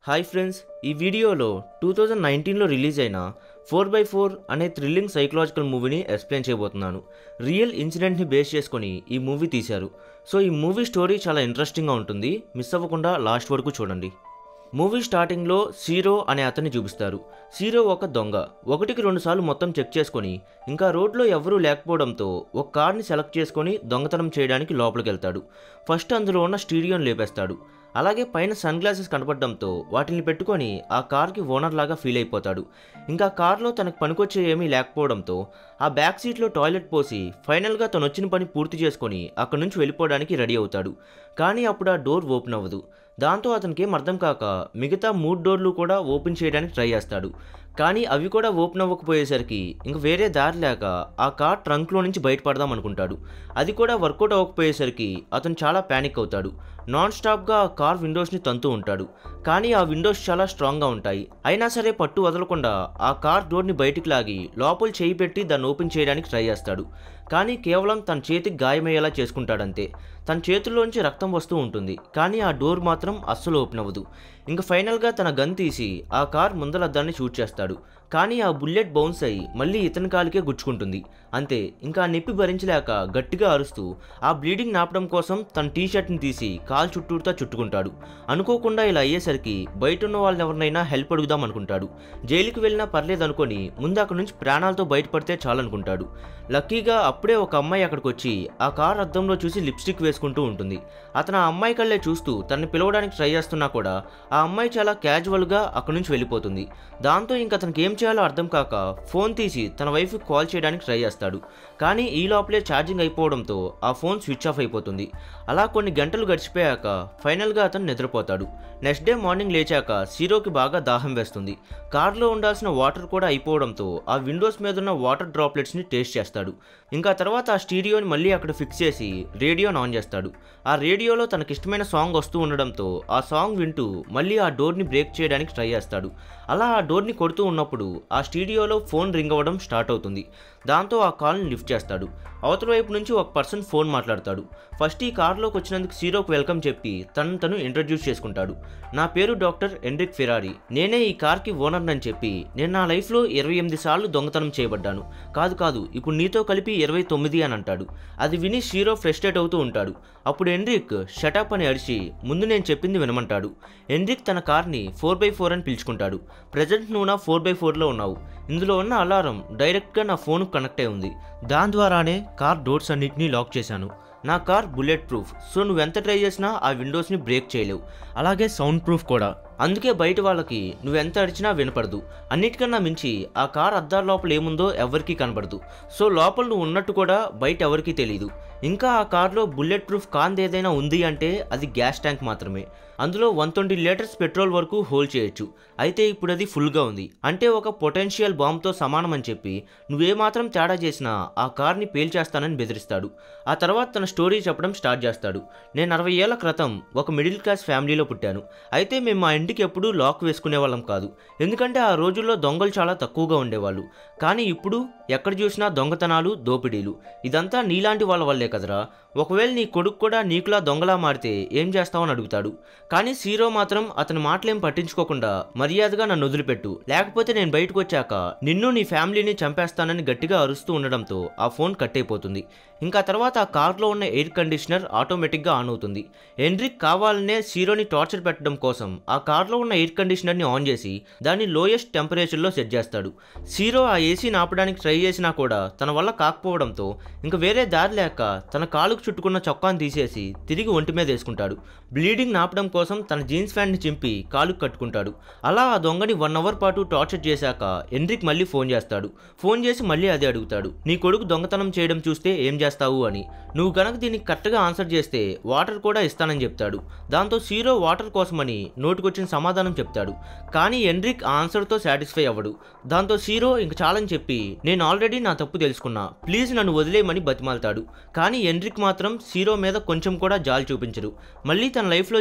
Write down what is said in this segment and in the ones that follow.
hi friends ఈ వీడియోలో two thousand నైన్టీన్లో రిలీజ్ అయిన ఫోర్ బై ఫోర్ అనే థ్రిల్లింగ్ సైకలాజికల్ మూవీని ఎక్స్ప్లెయిన్ చేయబోతున్నాను రియల్ ఇన్సిడెంట్ని బేస్ చేసుకొని ఈ మూవీ తీశారు సో ఈ మూవీ స్టోరీ చాలా ఇంట్రెస్టింగ్గా ఉంటుంది మిస్ అవ్వకుండా లాస్ట్ వరకు చూడండి మూవీ స్టార్టింగ్లో సీరో అనే అతన్ని చూపిస్తారు సీరో ఒక దొంగ ఒకటికి రెండు సార్లు మొత్తం చెక్ చేసుకొని ఇంకా రోడ్లో ఎవరూ లేకపోవడంతో ఒక కార్ని సెలెక్ట్ చేసుకొని దొంగతనం చేయడానికి లోపలికి వెళ్తాడు ఫస్ట్ అందులో ఉన్న స్టీరియోని లేపేస్తాడు అలాగే పైన సన్ గ్లాసెస్ కనపడడంతో వాటిని పెట్టుకొని ఆ కార్కి ఓనర్ లాగా ఫీల్ అయిపోతాడు ఇంకా కార్లో తనకు పనికొచ్చే ఏమీ లేకపోవడంతో ఆ బ్యాక్ సీట్లో టాయిలెట్ పోసి ఫైనల్గా తను వచ్చిన పని పూర్తి చేసుకొని అక్కడి నుంచి వెళ్ళిపోవడానికి రెడీ అవుతాడు కానీ అప్పుడు ఆ డోర్ ఓపెన్ అవ్వదు దాంతో అతనికి ఏం అర్థం కాక మిగతా మూడు డోర్లు కూడా ఓపెన్ చేయడానికి ట్రై చేస్తాడు కానీ అవి కూడా ఓపెన్ అవ్వకపోయేసరికి ఇంక వేరే దారి లేక ఆ కార్ ట్రంక్లో నుంచి బయటపడదాం అనుకుంటాడు అది కూడా వర్కౌట్ అవ్వకపోయేసరికి అతను చాలా ప్యానిక్ అవుతాడు నాన్ స్టాప్గా ఆ కార్ విండోస్ని తంతూ ఉంటాడు కానీ ఆ విండోస్ చాలా స్ట్రాంగ్గా ఉంటాయి అయినా సరే పట్టు వదలకుండా ఆ కార్ డోర్ని బయటికి లాగి లోపల చేయి పెట్టి దాన్ని ఓపెన్ చేయడానికి ట్రై చేస్తాడు కానీ కేవలం తన చేతికి గాయమయ్యేలా చేసుకుంటాడంతే తన చేతుల్లోంచి రక్తం వస్తూ ఉంటుంది కానీ ఆ డోర్ మాత్రం అస్సలు ఓపెన్ అవ్వదు ఇంకా ఫైనల్గా తన గన్ తీసి ఆ కార్ ముందలద్దాన్ని షూట్ చేస్తాడు కానీ ఆ బుల్లెట్ బౌన్స్ అయి మళ్ళీ ఇతని కాలికే గుచ్చుకుంటుంది అంతే ఇంకా ఆ నొప్పి భరించలేక గట్టిగా అరుస్తూ ఆ బ్లీడింగ్ నాపడం కోసం తన టీ షర్ట్ని తీసి కాల్ చుట్టూరుతా చుట్టుకుంటాడు అనుకోకుండా ఇలా అయ్యేసరికి బయట ఉన్న వాళ్ళని ఎవరినైనా హెల్ప్ అడుగుదాం అనుకుంటాడు జైలుకి వెళ్ళినా పర్లేదు అనుకొని ముందు అక్కడి నుంచి ప్రాణాలతో బయటపడితే చాలనుకుంటాడు లక్కీగా అప్పుడే ఒక అమ్మాయి అక్కడికి వచ్చి ఆ కార్ అద్దంలో చూసి లిప్స్టిక్ వేసుకుంటూ ఉంటుంది అతను ఆ అమ్మాయి కళ్ళే చూస్తూ తనని పిలవడానికి ట్రై చేస్తున్నా కూడా ఆ అమ్మాయి చాలా క్యాజువల్గా అక్కడి నుంచి వెళ్ళిపోతుంది దాంతో ఇంక అతనికి ఏం చేయాలో అర్థం కాక ఫోన్ తీసి తన వైఫ్కి కాల్ చేయడానికి ట్రై చేస్తాడు కానీ ఈ లోపలే ఛార్జింగ్ అయిపోవడంతో ఆ ఫోన్ స్విచ్ ఆఫ్ అయిపోతుంది అలా కొన్ని గంటలు గడిచిపోయాక ఫైనల్గా అతను నిద్రపోతాడు నెక్స్ట్ డే మార్నింగ్ లేచాక సీరోకి బాగా దాహం వేస్తుంది కార్లో ఉండాల్సిన వాటర్ కూడా అయిపోవడంతో ఆ విండోస్ మీద ఉన్న వాటర్ డ్రాప్లెట్స్ని టేస్ట్ చేస్తాడు ఇంకా తర్వాత ఆ స్టీరియోని మళ్ళీ అక్కడ ఫిక్స్ చేసి రేడియోని ఆన్ చేస్తాడు ఆ రేడియోలో తనకిష్టమైన సాంగ్ వస్తూ ఉండడంతో ఆ సాంగ్ వింటూ మళ్ళీ ఆ డోర్ని బ్రేక్ చేయడానికి ట్రై చేస్తాడు అలా ఆ డోర్ని కొడుతూ ఉన్నప్పుడు ఆ స్టీడియోలో ఫోన్ రింగ్ అవ్వడం స్టార్ట్ అవుతుంది దాంతో ఆ కాల్ని లిఫ్ట్ చేస్తాడు అవతల వైపు నుంచి ఒక పర్సన్ ఫోన్ మాట్లాడతాడు ఫస్ట్ ఈ కార్లోకి వచ్చినందుకు సీరోకు వెల్కమ్ చెప్పి తనను తను ఇంట్రడ్యూస్ చేసుకుంటాడు నా పేరు డాక్టర్ ఎండ్రిక్ ఫెరారీ నేనే ఈ కార్కి ఓనర్ అని చెప్పి నేను నా లైఫ్లో ఇరవై ఎనిమిది సార్లు దొంగతనం చేయబడ్డాను కాదు కాదు ఇప్పుడు నీతో కలిపి ఇరవై తొమ్మిది అని అంటాడు అది విని షీరో ఫ్రస్ట్రేట్ అవుతూ ఉంటాడు అప్పుడు ఎండ్రిక్ షటప్ అని అరిచి ముందు నేను చెప్పింది వినమంటాడు ఎండ్రిక్ తన కార్ని ఫోర్ బై ఫోర్ అని పిలుచుకుంటాడు ప్రజెంట్ నువ్వు నా ఫోర్ బై ఫోర్లో ఉన్నావు ఇందులో ఉన్న అలారం డైరెక్ట్గా నా ఫోన్కు కనెక్ట్ అయి ఉంది దాని ద్వారానే కార్ డోర్స్ అన్నిటినీ లాక్ చేశాను నా కార్ బుల్లెట్ ప్రూఫ్ సో నువ్వు ఎంత ట్రై చేసినా ఆ విండోస్ని బ్రేక్ చేయలేవు అలాగే సౌండ్ ప్రూఫ్ కూడా అందుకే బయట వాళ్ళకి నువ్వెంత అడిచినా వినపడదు అన్నిటికన్నా మించి ఆ కార్ అద్దాల లోపల ఏముందో ఎవరికీ కనబడదు సో లోపల నువ్వు ఉన్నట్టు కూడా బయట ఎవరికీ తెలియదు ఇంకా ఆ కార్లో బుల్లెట్ ప్రూఫ్ కాంది ఏదైనా ఉంది అంటే అది గ్యాస్ ట్యాంక్ మాత్రమే అందులో వన్ ట్వంటీ లీటర్స్ పెట్రోల్ వరకు హోల్డ్ చేయొచ్చు అయితే ఇప్పుడు అది ఫుల్గా ఉంది అంటే ఒక పొటెన్షియల్ బాంబ్తో సమానం అని చెప్పి నువ్వేమాత్రం తేడా చేసినా ఆ కార్ని పేల్చేస్తానని బెదిరిస్తాడు ఆ తర్వాత తన స్టోరీ చెప్పడం స్టార్ట్ చేస్తాడు నేను అరవై ఏళ్ల క్రితం ఒక మిడిల్ క్లాస్ ఫ్యామిలీలో పుట్టాను అయితే మేము మా ఇంటికి ఎప్పుడూ లాక్ వేసుకునే వాళ్ళం కాదు ఎందుకంటే ఆ రోజుల్లో దొంగలు చాలా తక్కువగా ఉండేవాళ్ళు కానీ ఇప్పుడు ఎక్కడ చూసినా దొంగతనాలు దోపిడీలు ఇదంతా నీలాంటి వాళ్ళ వల్లే కదరా ఒకవేళ నీ కొడుకు కూడా నీకులా దొంగలా మారితే ఏం చేస్తావని అడుగుతాడు కానీ సీరో మాత్రం అతని మాటలేం పట్టించుకోకుండా మర్యాదగా నన్ను వదిలిపెట్టు లేకపోతే నేను బయటకు వచ్చాక నిన్ను నీ ఫ్యామిలీని చంపేస్తానని గట్టిగా అరుస్తూ ఉండడంతో ఆ ఫోన్ కట్ అయిపోతుంది ఇంకా తర్వాత ఆ కార్లో ఉన్న ఎయిర్ కండిషనర్ ఆటోమేటిక్గా ఆన్ అవుతుంది ఎండ్రిక్ కావాలనే సీరోని టార్చర్ పెట్టడం కోసం ఆ కార్లో ఉన్న ఎయిర్ కండిషనర్ని ఆన్ చేసి దాన్ని లోయెస్ట్ టెంపరేచర్లో సెట్ చేస్తాడు సీరో ఆ ఏసీని ఆపడానికి ట్రై చేసినా కూడా తన వల్ల కాకపోవడంతో ఇంకా వేరే దారి లేక తన కాలుకు చుట్టుకున్న చొక్కాను తీసేసి తిరిగి ఒంటి మీద వేసుకుంటాడు బ్లీడింగ్ నాపడం కోసం తన జీన్స్ ప్యాంట్ని చింపి కాలుకు కట్టుకుంటాడు అలా ఆ దొంగని వన్ అవర్ పాటు టార్చర్ చేశాక ఎండ్రిక్ మళ్ళీ ఫోన్ చేస్తాడు ఫోన్ చేసి మళ్ళీ అదే అడుగుతాడు నీ కొడుకు దొంగతనం చేయడం చూస్తే ఏం చేస్తావు అని నువ్వు గనక దీనికి కరెక్ట్గా ఆన్సర్ చేస్తే వాటర్ కూడా ఇస్తానని చెప్తాడు దాంతో సీరో వాటర్ కోసమని నోటికొచ్చిన సమాధానం చెప్తాడు కానీ ఎండ్రిక్ ఆ ఆన్సర్తో సాటిస్ఫై అవ్వడు దాంతో సీరో ఇంక చాలని చెప్పి నేను ఆల్రెడీ నా తప్పు తెలుసుకున్నా ప్లీజ్ నన్ను వదిలేయమని బతిమాలతాడు కానీ ఎండ్రిక్ మాత్రం సీరో మీద కొంచెం కూడా జాలి చూపించడు మళ్ళీ తన లైఫ్లో జరిగిన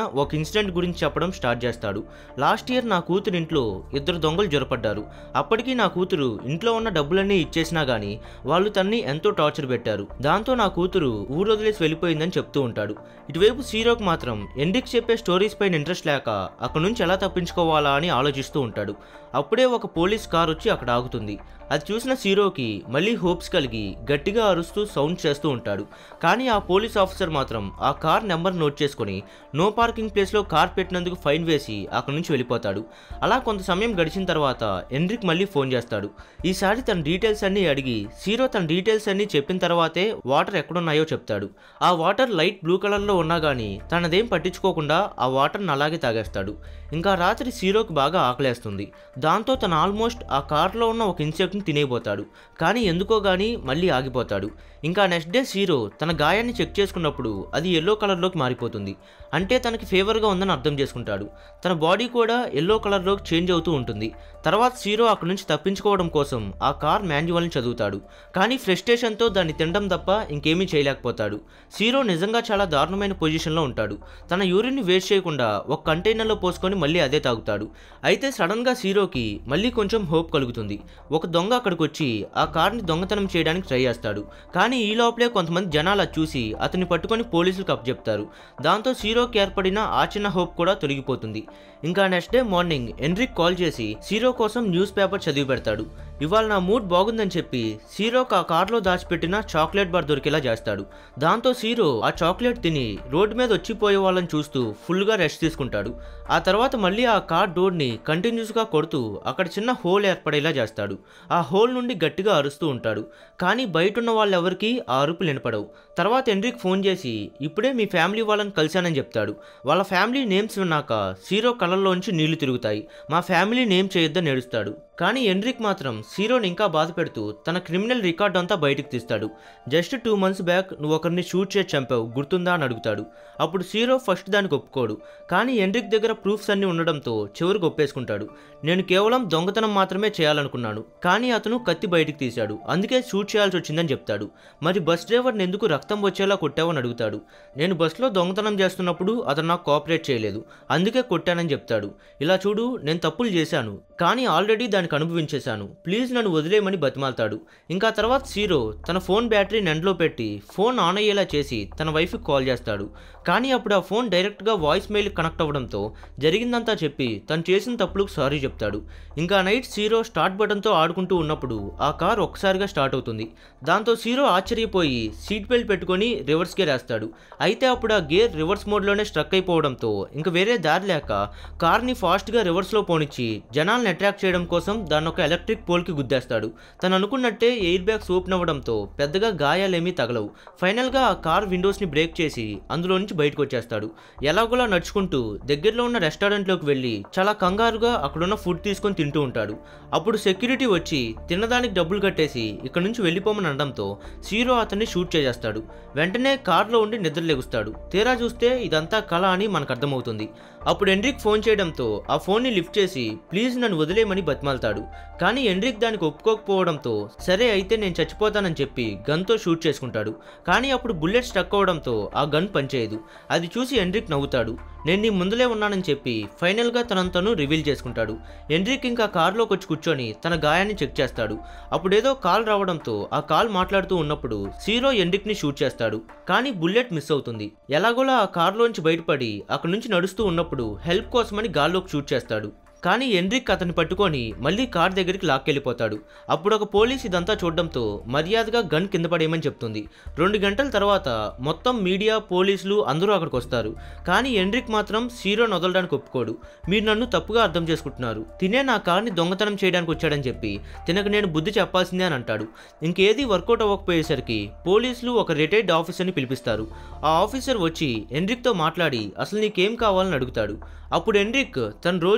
ఒక ఇన్సిడెంట్ గురించి చెప్పడం స్టార్ట్ చేస్తాడు లాస్ట్ ఇయర్ నా కూతురు ఇంట్లో ఇద్దరు దొంగలు జొరపడ్డారు అప్పటికి నా కూతురు ఇంట్లో ఉన్న డబ్బులన్నీ ఇచ్చేసినా గానీ వాళ్ళు తన్ని ఎంతో టార్చర్ పెట్టారు దాంతో నా కూతురు ఊరు వదిలేసి వెళ్ళిపోయిందని చెప్తూ ఉంటాడు ఇటువైపు సీరోకి మాత్రం ఎండిక్ చెప్పే స్టోరీస్ పైన ఇంట్రెస్ట్ లేక అక్కడ నుంచి ఎలా తప్పించుకోవాలా అని ఆలోచిస్తూ ఉంటాడు అప్పుడే ఒక పోలీస్ కార్ వచ్చి అక్కడ ఆగుతుంది అది చూసిన సీరోకి మళ్ళీ హోప్స్ కలిగి గట్టిగా అరుస్తూ సౌండ్ చేస్తూ ఉంటాడు కానీ ఆ పోలీస్ ఆఫీసర్ మాత్రం ఆ కార్ నెంబర్ నోట్ చేసుకుని నో పార్కింగ్ ప్లేస్లో కార్ పెట్టినందుకు ఫైన్ వేసి అక్కడి నుంచి వెళ్ళిపోతాడు అలా కొంత సమయం గడిచిన తర్వాత ఎండ్రిక్ మళ్ళీ ఫోన్ చేస్తాడు ఈసారి తన డీటెయిల్స్ అన్నీ అడిగి సీరో తన డీటెయిల్స్ అన్నీ చెప్పిన తర్వాతే వాటర్ ఎక్కడున్నాయో చెప్తాడు ఆ వాటర్ లైట్ బ్లూ కలర్లో ఉన్నా కానీ తనదేం పట్టించుకోకుండా ఆ వాటర్ని అలాగే తాగేస్తాడు ఇంకా రాత్రి సీరోకి బాగా ఆకలేస్తుంది దాంతో తను ఆల్మోస్ట్ ఆ కార్లో ఉన్న ఒక ఇన్సెక్ట్ని తినేయబోతాడు కానీ ఎందుకో కానీ మళ్ళీ ఆగిపోతాడు ఇంకా నెక్స్ట్ డే సీరో తన గాయాన్ని చెక్ చేసుకున్నప్పుడు అది ఎల్లో కలర్లోకి మారిపోతుంది అంటే తనకి ఫేవర్గా ఉందని అర్థం చేసుకుంటాడు తన బాడీ కూడా ఎల్లో కలర్లోకి చేంజ్ అవుతూ ఉంటుంది తర్వాత సీరో అక్కడి నుంచి తప్పించుకోవడం కోసం ఆ కార్ మాన్యువల్ని చదువుతాడు కానీ ఫ్రస్ట్రేషన్తో దాన్ని తినడం తప్ప ఇంకేమీ చేయలేకపోతాడు సీరో నిజంగా చాలా దారుణమైన పొజిషన్లో ఉంటాడు తన యూరిన్ని వేస్ట్ చేయకుండా ఒక కంటైనర్లో పోసుకొని మళ్ళీ అదే తాగుతాడు అయితే సడన్గా సీరోకి మళ్ళీ కొంచెం హోప్ కలుగుతుంది ఒక దొంగ అక్కడికి వచ్చి ఆ కార్ని దొంగతనం చేయడానికి ట్రై చేస్తాడు కానీ ఈ లోపలే కొంతమంది జనాలు అది చూసి అతన్ని పట్టుకొని పోలీసులకు అప్పచెప్తారు దాంతో సీరోకి ఏర్పడిన ఆ చిన్న హోప్ కూడా తొలగిపోతుంది ఇంకా next day morning Enrique call చేసి సీరో కోసం న్యూస్ పేపర్ చదివి పెడతాడు ఇవాళ నా మూడ్ బాగుందని చెప్పి సీరోకి ఆ కార్లో దాచిపెట్టిన చాక్లెట్ బార్ దొరికేలా చేస్తాడు దాంతో సీరో ఆ చాక్లెట్ తిని రోడ్డు మీద వచ్చిపోయే వాళ్ళని చూస్తూ ఫుల్గా రెస్ట్ తీసుకుంటాడు ఆ తర్వాత మళ్ళీ ఆ కార్ డోర్ని కంటిన్యూస్గా కొడుతూ అక్కడ చిన్న హోల్ ఏర్పడేలా చేస్తాడు ఆ హోల్ నుండి గట్టిగా అరుస్తూ ఉంటాడు కానీ బయట ఉన్న వాళ్ళెవరికీ ఆ అరుపులు వినపడవు తర్వాత ఎండ్రిక్ ఫోన్ చేసి ఇప్పుడే మీ ఫ్యామిలీ వాళ్ళని కలిశానని చెప్తాడు వాళ్ళ ఫ్యామిలీ నేమ్స్ విన్నాక సీరో కళ్ళల్లోంచి నీళ్లు తిరుగుతాయి మా ఫ్యామిలీ నేమ్ చేయొద్దని ఏడుస్తాడు కానీ ఎండ్రిక్ మాత్రం సీరోని ఇంకా బాధ పెడుతూ తన క్రిమినల్ రికార్డ్ అంతా బయటకు తీస్తాడు జస్ట్ టూ మంత్స్ బ్యాక్ నువ్వు ఒకరిని షూట్ చేసి చంపావు గుర్తుందా అని అడుగుతాడు అప్పుడు సీరో ఫస్ట్ దానికి ఒప్పుకోడు కానీ ఎండ్రిక్ దగ్గర ప్రూఫ్స్ అన్నీ ఉండడంతో చివరికి ఒప్పేసుకుంటాడు నేను కేవలం దొంగతనం మాత్రమే చేయాలనుకున్నాను కానీ అతను కత్తి బయటికి తీశాడు అందుకే షూట్ చేయాల్సి వచ్చిందని చెప్తాడు మరి బస్ డ్రైవర్ని ఎందుకు రక్తం వచ్చేలా కొట్టావని అడుగుతాడు నేను బస్సులో దొంగతనం చేస్తున్నప్పుడు అతను నాకు కోఆపరేట్ చేయలేదు అందుకే కొట్టానని చెప్తాడు ఇలా చూడు నేను తప్పులు చేశాను కానీ ఆల్రెడీ దానికి అనుభవించేశాను ప్లీజ్ నన్ను వదిలేయమని బతిమాలతాడు ఇంకా తర్వాత సీరో తన ఫోన్ బ్యాటరీ నెండ్లో పెట్టి ఫోన్ ఆన్ అయ్యేలా చేసి తన వైఫ్కి కాల్ చేస్తాడు కానీ అప్పుడు ఆ ఫోన్ డైరెక్ట్గా వాయిస్ మెయిల్ కనెక్ట్ అవ్వడంతో జరిగిందంతా చెప్పి తను చేసిన తప్పులకు సారీ చెప్తాడు ఇంకా నైట్ సీరో స్టార్ట్ బటన్తో ఆడుకుంటూ ఉన్నప్పుడు ఆ కార్ ఒక్కసారిగా స్టార్ట్ అవుతుంది దాంతో సీరో ఆశ్చర్యపోయి సీట్ బెల్ట్ పెట్టుకొని రివర్స్ గేర్ వేస్తాడు అయితే అప్పుడు ఆ గేర్ రివర్స్ మోడ్లోనే స్ట్రక్ అయిపోవడంతో ఇంకా వేరే దారి లేక కార్ని ఫాస్ట్గా రివర్స్లో పోనిచ్చి జనాల్ని అట్రాక్ట్ చేయడం కోసం దాన్ని ఒక ఎలక్ట్రిక్ పోల్కి గుద్దేస్తాడు తను అనుకున్నట్టే ఎయిర్ బ్యాగ్స్ ఓపెన్ అవ్వడంతో పెద్దగా గాయాలేమీ తగలవు ఫైనల్గా ఆ కార్ విండోస్ని బ్రేక్ చేసి అందులో నుంచి బయటకు వచ్చేస్తాడు ఎలాగోలా నడుచుకుంటూ దగ్గరలో ఉన్న రెస్టారెంట్లోకి వెళ్ళి చాలా కంగారుగా అక్కడున్న ఫుడ్ తీసుకొని తింటూ ఉంటాడు అప్పుడు సెక్యూరిటీ వచ్చి తినడానికి డబ్బులు కట్టేసి ఇక్కడ నుంచి వెళ్ళిపోమని అనడంతో సీరో అతన్ని షూట్ చేసేస్తాడు వెంటనే కార్లో ఉండి నిద్ర లెగుస్తాడు తీరా చూస్తే ఇదంతా కళ అని మనకు అర్థమవుతుంది అప్పుడు ఎండ్రిక్ ఫోన్ చేయడంతో ఆ ఫోన్ని లిఫ్ట్ చేసి ప్లీజ్ నన్ను వదిలేయమని బతిమాలతాడు కానీ ఎండ్రిక్ దానికి ఒప్పుకోకపోవడంతో సరే అయితే నేను చచ్చిపోతానని చెప్పి గన్తో షూట్ చేసుకుంటాడు కానీ అప్పుడు బుల్లెట్ స్టక్ అవడంతో ఆ గన్ పనిచేయదు అది చూసి ఎండ్రిక్ నవ్వుతాడు నేను నీ ముందులే ఉన్నానని చెప్పి ఫైనల్గా తనను తను రివీల్ చేసుకుంటాడు ఎండ్రిక్ ఇంకా కార్లోకి వచ్చి కూర్చొని తన గాయాన్ని చెక్ చేస్తాడు అప్పుడేదో కాల్ రావడంతో ఆ కాల్ మాట్లాడుతూ ఉన్నప్పుడు సీరో ఎండ్రిక్ని షూట్ చేస్తాడు కానీ బుల్లెట్ మిస్ అవుతుంది ఎలాగోలా ఆ కార్లోంచి బయటపడి అక్కడి నుంచి నడుస్తూ ఉన్నప్పుడు హెల్ప్ కోసమని గాల్లోకి షూట్ చేస్తాడు కానీ ఎండ్రిక్ అతన్ని పట్టుకొని మళ్ళీ కార్ దగ్గరికి లాక్కెళ్ళిపోతాడు అప్పుడు ఒక పోలీస్ ఇదంతా చూడడంతో మర్యాదగా గన్ కింద పడేయమని చెప్తుంది రెండు గంటల తర్వాత మొత్తం మీడియా పోలీసులు అందరూ అక్కడికి వస్తారు కానీ ఎండ్రిక్ మాత్రం సీరోని వదలడానికి ఒప్పుకోడు మీరు నన్ను తప్పుగా అర్థం చేసుకుంటున్నారు తినే నా కార్ని దొంగతనం చేయడానికి వచ్చాడని చెప్పి తినకు నేను బుద్ధి చెప్పాల్సిందే అని అంటాడు ఇంకేది వర్కౌట్ అవ్వకపోయేసరికి పోలీసులు ఒక రిటైర్డ్ ఆఫీసర్ని పిలిపిస్తారు ఆ ఆఫీసర్ వచ్చి ఎండ్రిక్తో మాట్లాడి అసలు నీకేం కావాలని అడుగుతాడు అప్పుడు ఎండ్రిక్ తను రోజు సొసైటీ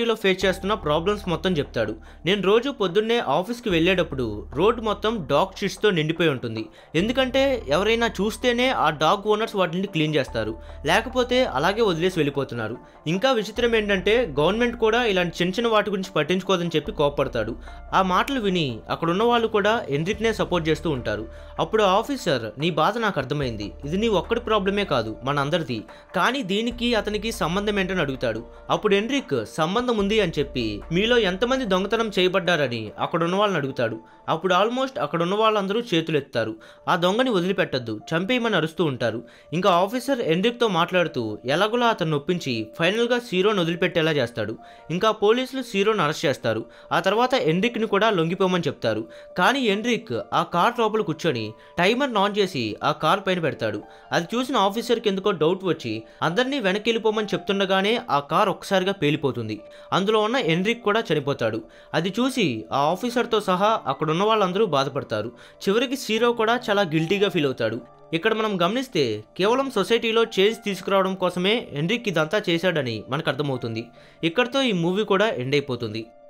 సొసైటీలో ఫేస్ చేస్తున్న ప్రాబ్లమ్స్ మొత్తం చెప్తాడు నేను రోజు పొద్దున్నే ఆఫీస్కి వెళ్ళేటప్పుడు రోడ్ మొత్తం డాగ్ షిట్స్తో నిండిపోయి ఉంటుంది ఎందుకంటే ఎవరైనా చూస్తేనే ఆ డాగ్ ఓనర్స్ వాటిని క్లీన్ చేస్తారు లేకపోతే అలాగే వదిలేసి వెళ్ళిపోతున్నారు ఇంకా విచిత్రం ఏంటంటే గవర్నమెంట్ కూడా ఇలాంటి చిన్న చిన్న వాటి గురించి పట్టించుకోదని చెప్పి కోపడతాడు ఆ మాటలు విని అక్కడ ఉన్న వాళ్ళు కూడా ఎండ్రిక్నే సపోర్ట్ చేస్తూ ఉంటారు అప్పుడు ఆఫీసర్ నీ బాధ నాకు అర్థమైంది ఇది నీ ఒక్కడి ప్రాబ్లమే కాదు మన అందరిది కానీ దీనికి అతనికి సంబంధం ఏంటని అడుగుతాడు అప్పుడు ఎండ్రిక్ సంబంధం ఉంది అని చెప్పి మీలో ఎంతమంది దొంగతనం చేయబడ్డారని అక్కడ ఉన్న వాళ్ళని అడుగుతాడు అప్పుడు ఆల్మోస్ట్ అక్కడ ఉన్న వాళ్ళందరూ చేతులు ఎత్తారు ఆ దొంగని వదిలిపెట్టద్దు చంపేయమని అరుస్తూ ఉంటారు ఇంకా ఆఫీసర్ ఎండ్రిక్తో మాట్లాడుతూ ఎలాగోలా అతను ఒప్పించి ఫైనల్గా సీరోని వదిలిపెట్టేలా చేస్తాడు ఇంకా పోలీసులు సీరోని అరెస్ట్ చేస్తారు ఆ తర్వాత ఎండ్రిక్ని కూడా లొంగిపోమని చెప్తారు కానీ ఎండ్రిక్ ఆ కార్ లోపల కూర్చొని టైమర్ ఆన్ చేసి ఆ కార్ పైన పెడతాడు అది చూసిన ఆఫీసర్కి ఎందుకో డౌట్ వచ్చి అందరినీ వెనక్కి వెళ్ళిపోమని చెప్తుండగానే ఆ కార్ ఒక్కసారిగా పేలిపోతుంది అందులో ఉన్న ఎండ్రిక్ కూడా చనిపోతాడు అది చూసి ఆ ఆఫీసర్తో సహా అక్కడ ఉన్న వాళ్ళందరూ బాధపడతారు చివరికి సీరో కూడా చాలా గిల్టీగా ఫీల్ అవుతాడు ఇక్కడ మనం గమనిస్తే కేవలం సొసైటీలో చేంజ్ తీసుకురావడం కోసమే ఎండ్రిక్ ఇదంతా చేశాడని మనకు అర్థమవుతుంది ఇక్కడితో ఈ మూవీ కూడా ఎండ్ అయిపోతుంది